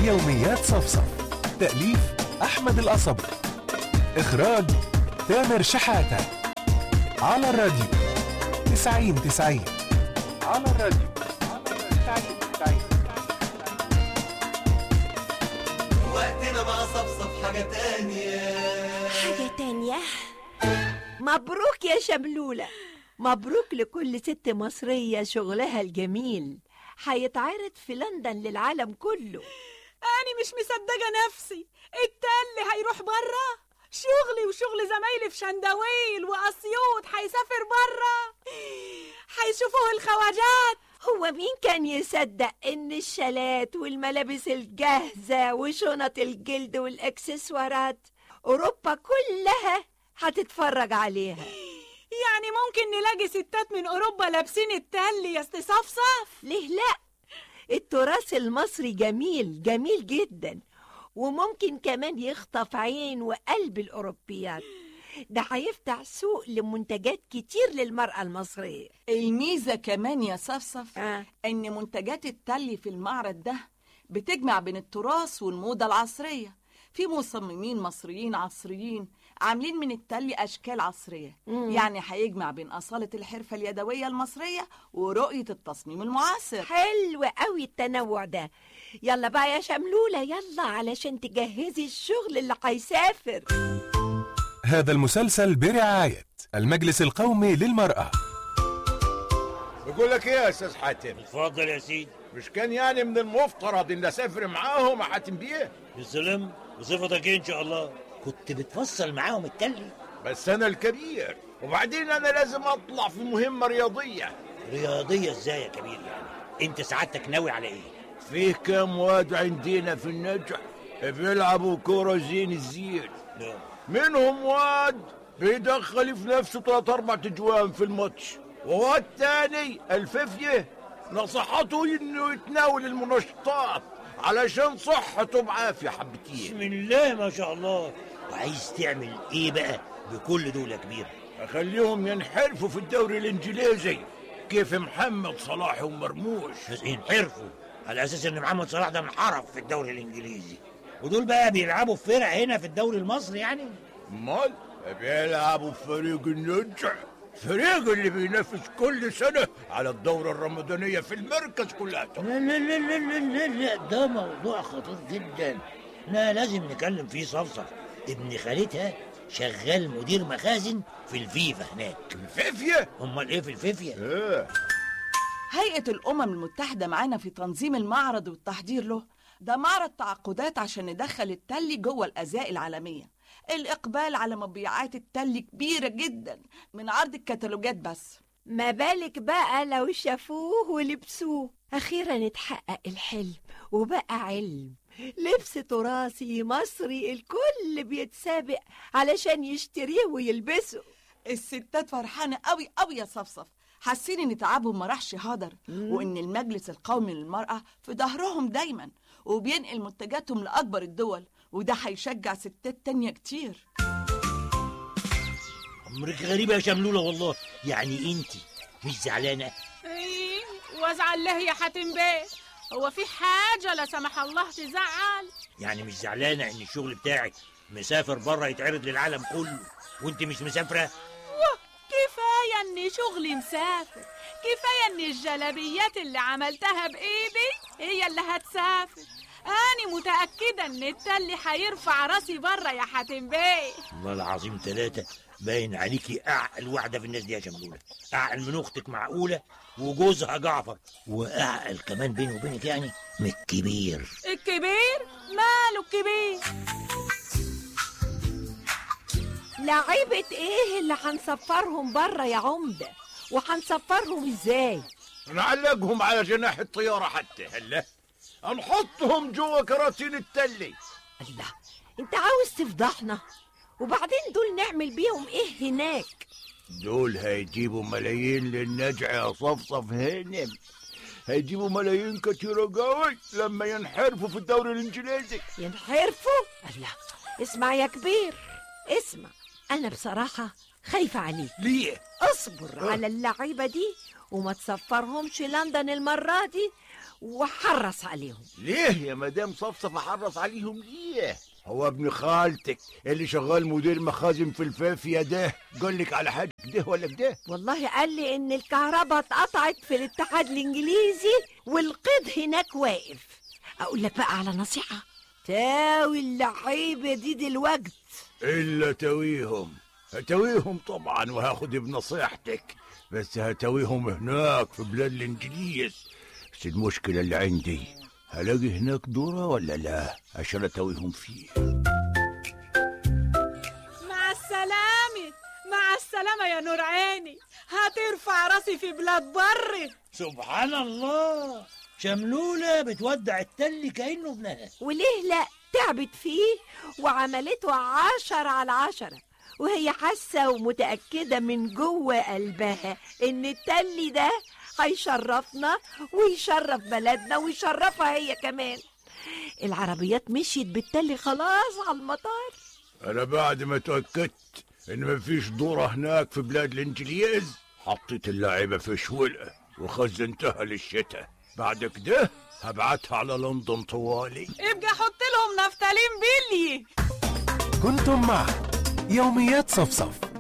يوميات صفصف تأليف أحمد القصبي إخراج تامر شحاتة على الراديو تسعين تسعين على الراديو تسعين تسعين وقتنا مع صفصف حاجة تانية حاجة تانية مبروك يا شملولة مبروك لكل ست مصرية شغلها الجميل هيتعرض في لندن للعالم كله أنا مش مصدقة نفسي التل هيروح برا شغلي وشغل زمايلي في شندويل وأسيوط هيسافر برا هيشوفوه الخواجات هو مين كان يصدق ان الشالات والملابس الجاهزة وشنط الجلد والاكسسوارات اوروبا كلها هتتفرج عليها يعني ممكن نلاقي ستات من أوروبا لابسين التل يا استي صفصف ليه لا التراث المصري جميل جميل جدا وممكن كمان يخطف عين وقلب الأوروبيات ده هيفتح سوق لمنتجات كتير للمرأة المصرية الميزة كمان يا صفصف آه. إن منتجات التلي في المعرض ده بتجمع بين التراث والموضة العصرية في مصممين مصريين عصريين عاملين من التلي أشكال عصرية مم. يعني هيجمع بين أصالة الحرفة اليدوية المصرية ورؤية التصميم المعاصر حلو قوي التنوع ده يلا بقى يا شملولة يلا علشان تجهزي الشغل اللي هيسافر هذا المسلسل برعاية المجلس القومي للمرأة بقول لك ايه يا استاذ حاتم اتفضل يا سيدي مش كان يعني من المفترض ان اسافر معاهم يا حاتم بيه بالسلام بصفتك ايه ان شاء الله كنت بتفصل معاهم التلي بس انا الكبير وبعدين انا لازم اطلع في مهمه رياضيه رياضيه ازاي يا كبير يعني انت سعادتك ناوي على ايه فيه كام واد عندنا في النجح بيلعبوا كوره زين الزين لا منهم واد بيدخل في نفسه ثلاث اربع تجوان في الماتش وواد تاني الففيه نصحته انه يتناول المنشطات علشان صحته بعافيه حبتين بسم الله ما شاء الله وعايز تعمل ايه بقى بكل دول يا كبير اخليهم ينحرفوا في الدوري الانجليزي كيف محمد صلاح ومرموش بس ينحرفوا على اساس ان محمد صلاح ده انحرف في الدوري الانجليزي ودول بقى بيلعبوا في فرق هنا في الدوري المصري يعني امال بيلعبوا في فريق النجع فريق اللي بينافس كل سنة على الدورة الرمضانية في المركز كلها لا لا لا لا لا لا, لا ده موضوع خطير جدا لا لازم نكلم فيه صفصف ابن خالتها شغال مدير مخازن في الفيفا هناك الفيفية امال ايه في الفيفيا ايه هيئة الأمم المتحدة معانا في تنظيم المعرض والتحضير له ده معرض تعاقدات عشان ندخل التلي جوه الأزياء العالمية الإقبال على مبيعات التلي كبيرة جدا من عرض الكتالوجات بس ما بالك بقى لو شافوه ولبسوه أخيرا اتحقق الحلم وبقى علم لبس تراثي مصري الكل بيتسابق علشان يشتريه ويلبسه الستات فرحانة قوي قوي يا صفصف حاسين ان تعبهم ما راحش هدر وان المجلس القومي للمرأة في ظهرهم دايما وبينقل منتجاتهم لأكبر الدول وده هيشجع ستات تانية كتير امرك غريبه يا شملوله والله يعني انت مش زعلانه ايه وازعل له يا حاتم بيه هو في حاجة لا سمح الله تزعل يعني مش زعلانه ان الشغل بتاعك مسافر بره يتعرض للعالم كله وانت مش مسافره واه كفاية ان شغلي مسافر كفاية ان الجلابيات اللي عملتها بايدي هي اللي هتسافر أنا متأكدة إن التلي هيرفع راسي بره يا حاتم بيه والله العظيم ثلاثة باين عليكي أعقل واحدة في الناس دي يا شملولة أعقل من أختك معقولة وجوزها جعفر وأعقل كمان بيني وبينك يعني من الكبير الكبير ماله الكبير لعيبة ايه اللي هنسفرهم بره يا عمدة وهنسفرهم ازاي نعلقهم على جناح الطيارة حتى هلا نحطهم جوا كراتين التلي الله انت عاوز تفضحنا وبعدين دول نعمل بيهم ايه هناك دول هيجيبوا ملايين للنجع يا صفصف هانم هيجيبوا ملايين كتيرة قوي لما ينحرفوا في الدوري الانجليزي ينحرفوا الله اسمع يا كبير اسمع انا بصراحة خايفة عليك ليه؟ اصبر على اللعيبة دي وما تسفرهمش لندن المرة دي وحرص عليهم ليه يا مدام صفصف احرص عليهم ليه هو ابن خالتك اللي شغال مدير مخازن في الفافية ده قال لك على حاجة كده ولا كده والله قال لي ان الكهرباء اتقطعت في الاتحاد الانجليزي والقيد هناك واقف اقول لك بقى على نصيحة تاوي اللعيبة دي دلوقت إلا تويهم هتويهم طبعا وهاخد بنصيحتك بس هتويهم هناك في بلاد الإنجليز بس المشكلة اللي عندي هلاقي هناك دورة ولا لا عشان أتويهم فيه مع السلامة مع السلامة يا نور عيني هترفع راسي في بلاد بره سبحان الله شملولة بتودع التل كأنه ابنها وليه لا تعبت فيه وعملته عشرة على عشرة وهي حاسة ومتأكدة من جوه قلبها إن التلي ده هيشرفنا ويشرف بلدنا ويشرفها هي كمان العربيات مشيت بالتلي خلاص على المطار أنا بعد ما تأكدت إن مفيش دورة هناك في بلاد الإنجليز حطيت اللعيبة في شولة وخزنتها للشتاء بعد كده هبعتها على لندن طوالي ابقى حط لهم نفتالين بيلي كنتم مع يوميات صفصف